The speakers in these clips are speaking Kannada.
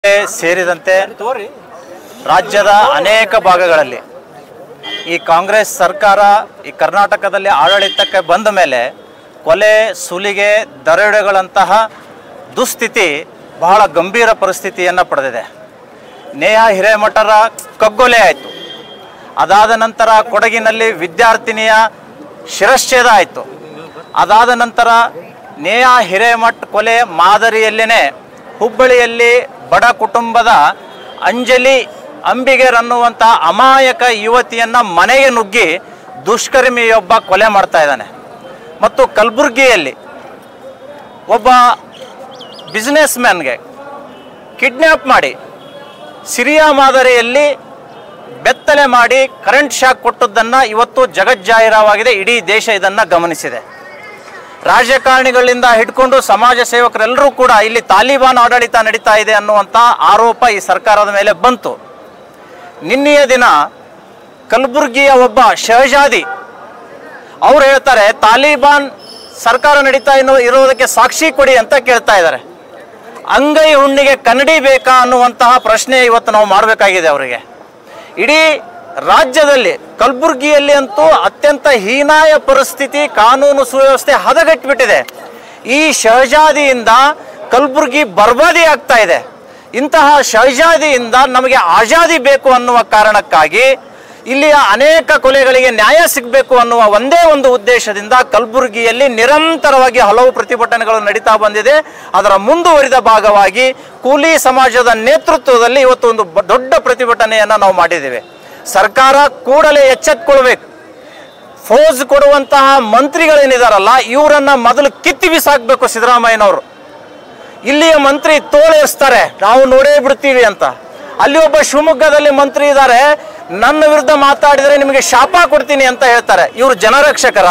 ಸೇರಿದಂತೆ ರಾಜ್ಯದ ಅನೇಕ ಭಾಗಗಳಲ್ಲಿ ಈ ಕಾಂಗ್ರೆಸ್ ಸರ್ಕಾರ ಈ ಕರ್ನಾಟಕದಲ್ಲಿ ಆಡಳಿತಕ್ಕೆ ಬಂದ ಮೇಲೆ ಕೊಲೆ ಸುಲಿಗೆ ದರೋಡೆಗಳಂತಹ ದುಸ್ಥಿತಿ ಬಹಳ ಗಂಭೀರ ಪರಿಸ್ಥಿತಿಯನ್ನು ಪಡೆದಿದೆ ನೇಹಾ ಹಿರೇಮಠರ ಕಗ್ಗೊಲೆ ಆಯಿತು ಅದಾದ ನಂತರ ಕೊಡಗಿನಲ್ಲಿ ವಿದ್ಯಾರ್ಥಿನಿಯ ಶಿರಶ್ಛೇದ ಆಯಿತು ಅದಾದ ನಂತರ ನೇಹಾ ಹಿರೇಮಠ್ ಕೊಲೆ ಮಾದರಿಯಲ್ಲಿನೇ ಹುಬ್ಬಳ್ಳಿಯಲ್ಲಿ ಬಡ ಕುಟುಂಬದ ಅಂಜಲಿ ಅಂಬಿಗರ್ ಅನ್ನುವಂಥ ಅಮಾಯಕ ಯುವತಿಯನ್ನ ಮನೆಗೆ ನುಗ್ಗಿ ದುಷ್ಕರ್ಮಿಯೊಬ್ಬ ಕೊಲೆ ಮಾಡ್ತಾ ಇದ್ದಾನೆ ಮತ್ತು ಕಲಬುರ್ಗಿಯಲ್ಲಿ ಒಬ್ಬ ಬಿಸ್ನೆಸ್ ಮ್ಯಾನ್ಗೆ ಕಿಡ್ನ್ಯಾಪ್ ಮಾಡಿ ಸಿರಿಯಾ ಮಾದರಿಯಲ್ಲಿ ಬೆತ್ತಲೆ ಮಾಡಿ ಕರೆಂಟ್ ಶಾಕ್ ಕೊಟ್ಟದ್ದನ್ನು ಇವತ್ತು ಜಗಜ್ಜಾಹಿರವಾಗಿದೆ ಇಡೀ ದೇಶ ಇದನ್ನು ಗಮನಿಸಿದೆ ರಾಜಕಾರಣಿಗಳಿಂದ ಹಿಡ್ಕೊಂಡು ಸಮಾಜ ಸೇವಕರೆಲ್ಲರೂ ಕೂಡ ಇಲ್ಲಿ ತಾಲಿಬಾನ್ ಆಡಳಿತ ನಡೀತಾ ಇದೆ ಅನ್ನುವಂಥ ಆರೋಪ ಈ ಸರ್ಕಾರದ ಮೇಲೆ ಬಂತು ನಿನ್ನೆಯ ದಿನ ಕಲಬುರ್ಗಿಯ ಒಬ್ಬ ಶಹಜಾದಿ ಅವ್ರು ಹೇಳ್ತಾರೆ ತಾಲಿಬಾನ್ ಸರ್ಕಾರ ನಡೀತಾ ಇನ್ನು ಇರೋದಕ್ಕೆ ಸಾಕ್ಷಿ ಕೊಡಿ ಅಂತ ಕೇಳ್ತಾ ಇದ್ದಾರೆ ಅಂಗೈ ಹುಣ್ಣಿಗೆ ಕನ್ನಡಿ ಬೇಕಾ ಅನ್ನುವಂತಹ ಪ್ರಶ್ನೆ ಇವತ್ತು ನಾವು ಮಾಡಬೇಕಾಗಿದೆ ಅವರಿಗೆ ಇಡೀ ರಾಜ್ಯದಲ್ಲಿ ಕಲಬುರ್ಗಿಯಲ್ಲಿ ಅಂತೂ ಅತ್ಯಂತ ಹೀನಾಯ ಪರಿಸ್ಥಿತಿ ಕಾನೂನು ಸುವ್ಯವಸ್ಥೆ ಹದಗೆಟ್ಬಿಟ್ಟಿದೆ ಈ ಶಹಜಾದಿಯಿಂದ ಕಲಬುರ್ಗಿ ಬರ್ಬಾದಿ ಆಗ್ತಾ ಇದೆ ಇಂತಹ ಶಹಜಾದಿಯಿಂದ ನಮಗೆ ಆಜಾದಿ ಬೇಕು ಅನ್ನುವ ಕಾರಣಕ್ಕಾಗಿ ಇಲ್ಲಿಯ ಅನೇಕ ಕೊಲೆಗಳಿಗೆ ನ್ಯಾಯ ಸಿಗಬೇಕು ಅನ್ನುವ ಒಂದೇ ಒಂದು ಉದ್ದೇಶದಿಂದ ಕಲಬುರಗಿಯಲ್ಲಿ ನಿರಂತರವಾಗಿ ಹಲವು ಪ್ರತಿಭಟನೆಗಳು ನಡೀತಾ ಬಂದಿದೆ ಅದರ ಮುಂದುವರಿದ ಭಾಗವಾಗಿ ಕೂಲಿ ಸಮಾಜದ ನೇತೃತ್ವದಲ್ಲಿ ಇವತ್ತು ಒಂದು ಬ- ದೊಡ್ಡ ಪ್ರತಿಭಟನೆಯನ್ನು ನಾವು ಮಾಡಿದ್ದೇವೆ ಸರ್ಕಾರ ಕೂಡಲೇ ಎಚ್ಚೆತ್ಕೊಳ್ಬೇಕು ಫೋಜ್ ಕೊಡುವಂತಹ ಮಂತ್ರಿಗಳೇನಿದಾರಲ್ಲ ಇವರನ್ನ ಮೊದಲು ಕಿತ್ತಿ ಬಿಸಾಕ್ಬೇಕು ಸಿದ್ದರಾಮಯ್ಯನವರು ಇಲ್ಲಿಯ ಮಂತ್ರಿ ತೋಳೇರಿಸ್ತಾರೆ ನಾವು ನೋಡೇ ಬಿಡ್ತೀವಿ ಅಂತ ಅಲ್ಲಿ ಒಬ್ಬ ಶಿವಮೊಗ್ಗದಲ್ಲಿ ಮಂತ್ರಿ ಇದ್ದಾರೆ ನನ್ನ ವಿರುದ್ಧ ಮಾತಾಡಿದರೆ ನಿಮಗೆ ಶಾಪ ಕೊಡ್ತೀನಿ ಅಂತ ಹೇಳ್ತಾರೆ ಇವರು ಜನರಕ್ಷಕರ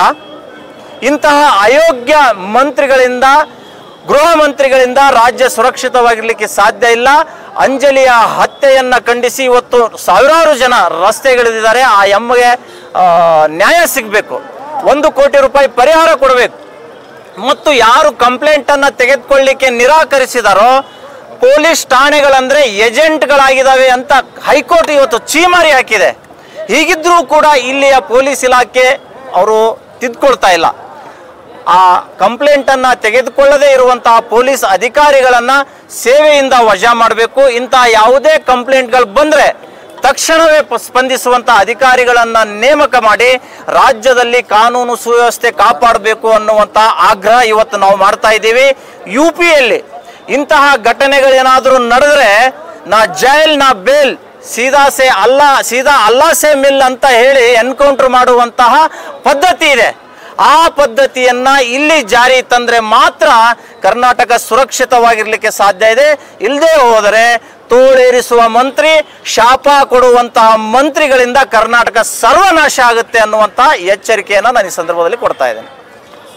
ಇಂತಹ ಅಯೋಗ್ಯ ಮಂತ್ರಿಗಳಿಂದ ಗೃಹ ಮಂತ್ರಿಗಳಿಂದ ರಾಜ್ಯ ಸುರಕ್ಷಿತವಾಗಿರ್ಲಿಕ್ಕೆ ಸಾಧ್ಯ ಇಲ್ಲ ಅಂಜಲಿಯ ಹತ್ಯೆಯನ್ನ ಖಂಡಿಸಿ ಇವತ್ತು ಸಾವಿರಾರು ಜನ ರಸ್ತೆಗಿಳಿದಿದ್ದಾರೆ ಆ ಎಮ್ಮಗೆ ಆ, ನ್ಯಾಯ ಸಿಗಬೇಕು ಒಂದು ಕೋಟಿ ರೂಪಾಯಿ ಪರಿಹಾರ ಕೊಡಬೇಕು ಮತ್ತು ಯಾರು ಕಂಪ್ಲೇಂಟ್ ಅನ್ನ ತೆಗೆದುಕೊಳ್ಳಿಕ್ಕೆ ನಿರಾಕರಿಸಿದಾರೋ ಪೊಲೀಸ್ ಠಾಣೆಗಳಂದ್ರೆ ಏಜೆಂಟ್ಗಳಾಗಿದ್ದಾವೆ ಅಂತ ಹೈಕೋರ್ಟ್ ಇವತ್ತು ಚೀಮಾರಿ ಹಾಕಿದೆ ಹೀಗಿದ್ರೂ ಕೂಡ ಇಲ್ಲಿಯ ಪೊಲೀಸ್ ಇಲಾಖೆ ಅವರು ತಿದ್ಕೊಳ್ತಾ ಇಲ್ಲ ಆ ಕಂಪ್ಲೇಂಟ್ ಅನ್ನ ತೆಗೆದುಕೊಳ್ಳದೇ ಇರುವಂತಹ ಪೊಲೀಸ್ ಅಧಿಕಾರಿಗಳನ್ನ ಸೇವೆಯಿಂದ ವಜಾ ಮಾಡಬೇಕು ಇಂತಹ ಯಾವುದೇ ಕಂಪ್ಲೇಂಟ್ಗಳು ಬಂದ್ರೆ ತಕ್ಷಣವೇ ಪ- ಸ್ಪಂದಿಸುವಂತಹ ಅಧಿಕಾರಿಗಳನ್ನ ನೇಮಕ ಮಾಡಿ ರಾಜ್ಯದಲ್ಲಿ ಕಾನೂನು ಸುವ್ಯವಸ್ಥೆ ಕಾಪಾಡಬೇಕು ಅನ್ನುವಂತ ಆಗ್ರಹ ಇವತ್ತು ನಾವು ಮಾಡ್ತಾ ಇದ್ದೀವಿ ಯು ಪಿಯಲ್ಲಿ ಇಂತಹ ಘಟನೆಗಳೇನಾದರೂ ನಡೆದ್ರೆ ನಾ ಜೈಲ್ ನಾ ಬೇಲ್ ಸೀದಾ ಸೇ ಅಲ್ಲ ಸೀದಾ ಅಲ್ಲಾ ಸೇ ಮಿಲ್ ಅಂತ ಹೇಳಿ ಎನ್ಕೌಂಟರ್ ಮಾಡುವಂತಹ ಪದ್ಧತಿ ಇದೆ ಆ ಪದ್ಧತಿಯನ್ನ ಇಲ್ಲಿ ಜಾರಿ ತಂದ್ರೆ ಮಾತ್ರ ಕರ್ನಾಟಕ ಸುರಕ್ಷಿತವಾಗಿರ್ಲಿಕ್ಕೆ ಸಾಧ್ಯ ಇದೆ ಇಲ್ಲದೆ ಹೋದರೆ ತೋಳೇರಿಸುವ ಮಂತ್ರಿ ಶಾಪ ಕೊಡುವಂತಹ ಮಂತ್ರಿಗಳಿಂದ ಕರ್ನಾಟಕ ಸರ್ವನಾಶ ಆಗುತ್ತೆ ಅನ್ನುವಂತಹ ಎಚ್ಚರಿಕೆಯನ್ನು ನಾನು ಈ ಸಂದರ್ಭದಲ್ಲಿ ಕೊಡ್ತಾ ಇದ್ದೇನೆ